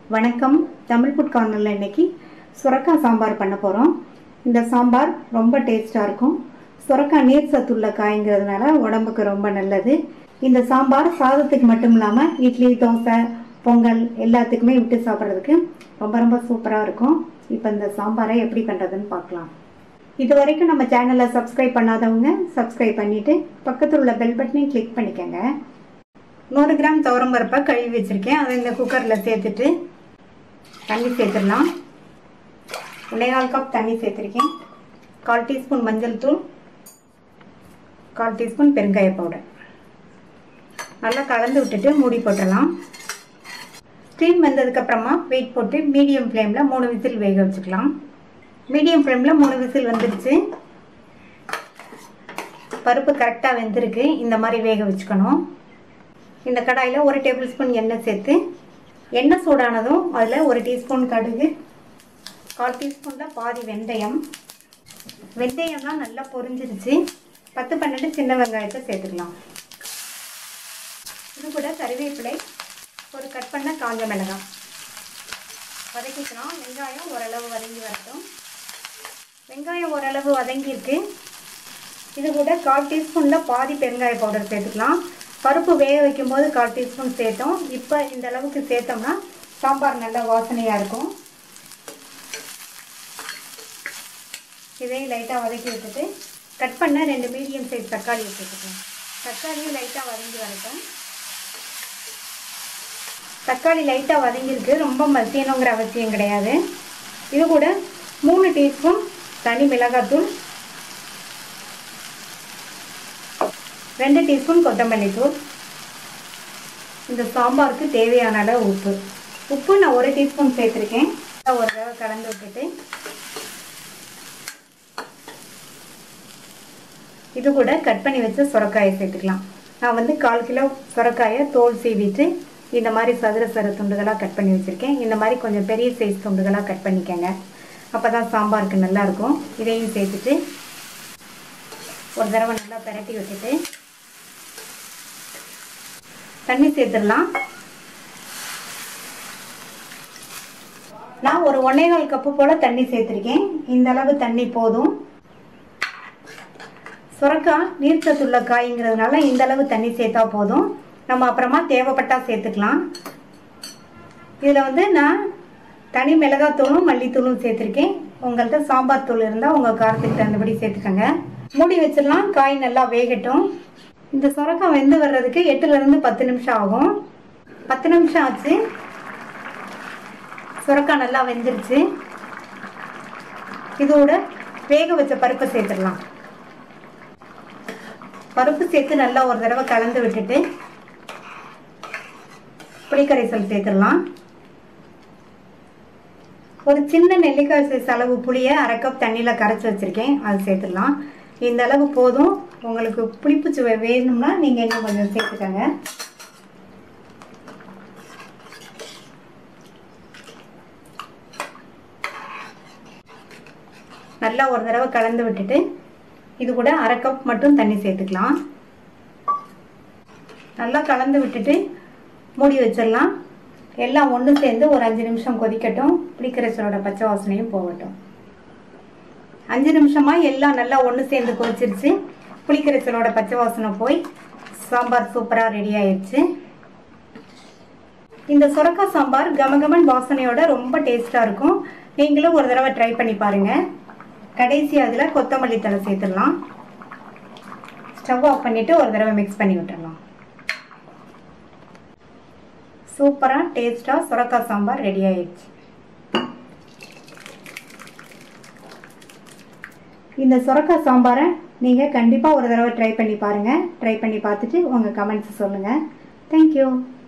வணக்கம் தமிழ் ஃபுட் கார்னரில் இன்னைக்கு சுரக்காய் சாம்பார் பண்ண போகிறோம் இந்த சாம்பார் ரொம்ப டேஸ்ட்டாக இருக்கும் சுரக்காய் நீர் சத்துள்ள காய்ங்கிறதுனால உடம்புக்கு ரொம்ப நல்லது இந்த சாம்பார் சாதத்துக்கு மட்டும் இல்லாமல் இட்லி தோசை பொங்கல் எல்லாத்துக்குமே விட்டு சாப்பிட்றதுக்கு ரொம்ப ரொம்ப சூப்பராக இருக்கும் இப்போ இந்த சாம்பாரை எப்படி பண்ணுறதுன்னு பார்க்கலாம் இது வரைக்கும் நம்ம சேனலை சப்ஸ்கிரைப் பண்ணாதவங்க சப்ஸ்கிரைப் பண்ணிவிட்டு பக்கத்தில் உள்ள பெல் பட்டனையும் கிளிக் பண்ணிக்கோங்க நூறு கிராம் துவரம் பருப்பை கழுவி வச்சுருக்கேன் அதை இந்த குக்கரில் சேர்த்துட்டு தண்ணி சேர்த்துடலாம் ஒன்னேகால் கப் தண்ணி சேர்த்துருக்கேன் கால் டீஸ்பூன் மஞ்சள் தூள் கால் டீஸ்பூன் பெருங்காய பவுடர் நல்லா கலந்து விட்டுட்டு மூடி போட்டுடலாம் ஸ்டீம் வந்ததுக்கப்புறமா வெயிட் போட்டு மீடியம் ஃப்ளேமில் மூணு விசில் வேக வச்சுக்கலாம் மீடியம் ஃப்ளேமில் மூணு விசில் வந்துடுச்சு பருப்பு கரெக்டாக வெந்திருக்கு இந்த மாதிரி வேக வச்சுக்கணும் இந்த கடாயில் ஒரு டேபிள் ஸ்பூன் எண்ணெய் சேர்த்து எண்ணெய் சூடானதும் அதில் ஒரு டீஸ்பூன் கடுகு கால் டீஸ்பூனில் பாதி வெந்தயம் வெந்தயம்லாம் நல்லா பொரிஞ்சிருச்சு பத்து பன்னெண்டு சின்ன வெங்காயத்தை சேர்த்துக்கலாம் இது கூட கருவேப்பிலை ஒரு கட் பண்ண காஞ்ச மிளகாய் வதக்கிக்கலாம் வெங்காயம் ஓரளவு வதங்கி வரட்டும் வெங்காயம் ஓரளவு வதங்கியிருக்கு இது கூட கால் டீஸ்பூனில் பாதி பெருங்காய பவுடர் சேர்த்துக்கலாம் பருப்பு வேக வைக்கும்போது கால் டீஸ்பூன் சேர்த்தோம் இப்போ இந்த அளவுக்கு சேர்த்தோம்னா சாம்பார் நல்லா வாசனையாக இருக்கும் இதையும் லைட்டாக வதக்கி விட்டுட்டு கட் பண்ண ரெண்டு மீடியம் சைஸ் தக்காளி சேர்த்துக்கலாம் தக்காளியும் லைட்டாக வதங்கி வரட்டும் தக்காளி லைட்டாக வதங்கியிருக்கு ரொம்ப மசியணுங்கிற அவசியம் கிடையாது இது கூட மூணு டீஸ்பூன் தனி மிளகாத்தூள் ரெண்டு டீஸ்பூன் கொத்தமல்லி தூள் இந்த சாம்பாருக்கு தேவையான அளவு உப்பு உப்பு நான் ஒரு டீஸ்பூன் சேர்த்துருக்கேன் ஒரு தடவை கலந்து விட்டுட்டு இது கூட கட் பண்ணி வச்ச சுரக்காயை சேர்த்துக்கலாம் நான் வந்து கால் கிலோ சுரக்காயை தோல் சீவிட்டு இந்த மாதிரி சதுர சர துண்டுகளாக கட் பண்ணி வச்சுருக்கேன் இந்த மாதிரி கொஞ்சம் பெரிய சைஸ் துண்டுகளாக கட் பண்ணிக்கோங்க அப்போ தான் சாம்பாருக்கு நல்லாயிருக்கும் இதையும் சேர்த்துட்டு ஒரு தடவை நல்லா பிரட்டி விட்டுட்டு தண்ணி சேர்த்துடலாம் நான் ஒரு ஒன்னேகால் கப்பு போல் தண்ணி சேர்த்துருக்கேன் இந்த அளவு தண்ணி போதும் சுரக்காய் நீர்ச்சத்துள்ள காய்ங்கிறதுனால இந்த அளவு தண்ணி சேர்த்தா போதும் நம்ம அப்புறமா தேவைப்பட்டா சேர்த்துக்கலாம் இதில் வந்து நான் தனி மிளகாத்தூளும் மல்லித்தூளும் சேர்த்துருக்கேன் உங்கள்கிட்ட சாம்பார் தூள் இருந்தால் உங்கள் காரத்துக்கு தகுந்தபடி சேர்த்துக்கோங்க மூடி வச்சிடலாம் காய் நல்லா வேகட்டும் இந்த சுரக்காய் வெந்து வர்றதுக்கு எட்டுலேருந்து பத்து நிமிஷம் ஆகும் பத்து நிமிஷம் ஆச்சு சுரக்காய் நல்லா வெந்துருச்சு இதோட வேக வச்ச பருப்பை சேர்த்துடலாம் பருப்பு சேர்த்து நல்லா ஒரு தடவை கலந்து விட்டுட்டு புளிக்கரைசல் சேர்த்துடலாம் ஒரு சின்ன நெல்லிக்காய் சைஸ் அளவு புளியை அரை கப் தண்ணியில் கரைச்சி வச்சுருக்கேன் அது சேர்த்துடலாம் இந்த அளவு போதும் உங்களுக்கு புளிப்பு சுவை வேணும்னா நீங்கள் இன்னும் கொஞ்சம் சேர்த்துக்கோங்க நல்லா ஒரு தடவை கலந்து விட்டுட்டு இது கூட அரை கப் மட்டும் தண்ணி சேர்த்துக்கலாம் நல்லா கலந்து விட்டுட்டு மூடி வச்சிடலாம் எல்லாம் ஒன்று சேர்ந்து ஒரு அஞ்சு நிமிஷம் கொதிக்கட்டும் புளிக்கரைசலோட பச்சை வாசனையும் போகட்டும் அஞ்சு நிமிஷமாக எல்லாம் நல்லா ஒன்று சேர்ந்து கொதிச்சிருச்சு புளிக்கரைசலோட பச்சை வாசனை போய் சாம்பார் சூப்பராக ரெடி ஆயிடுச்சு இந்த சுரக்காய் சாம்பார் கமகமன் வாசனையோட ரொம்ப டேஸ்ட்டாக இருக்கும் நீங்களும் ஒரு தடவை ட்ரை பண்ணி பாருங்கள் கடைசி அதில் கொத்தமல்லி தலை சேர்த்துடலாம் ஸ்டவ் ஆஃப் பண்ணிவிட்டு ஒரு தடவை மிக்ஸ் பண்ணி விட்டுடலாம் சூப்பராக டேஸ்ட்டாக சுரக்காய் சாம்பார் ரெடி ஆயிடுச்சு இந்த சுரக்காய் சாம்பாரை நீங்கள் கண்டிப்பாக ஒரு தடவை ட்ரை பண்ணி பாருங்கள் ட்ரை பண்ணி பார்த்துட்டு உங்கள் கமெண்ட்ஸ் சொல்லுங்கள் தேங்க்யூ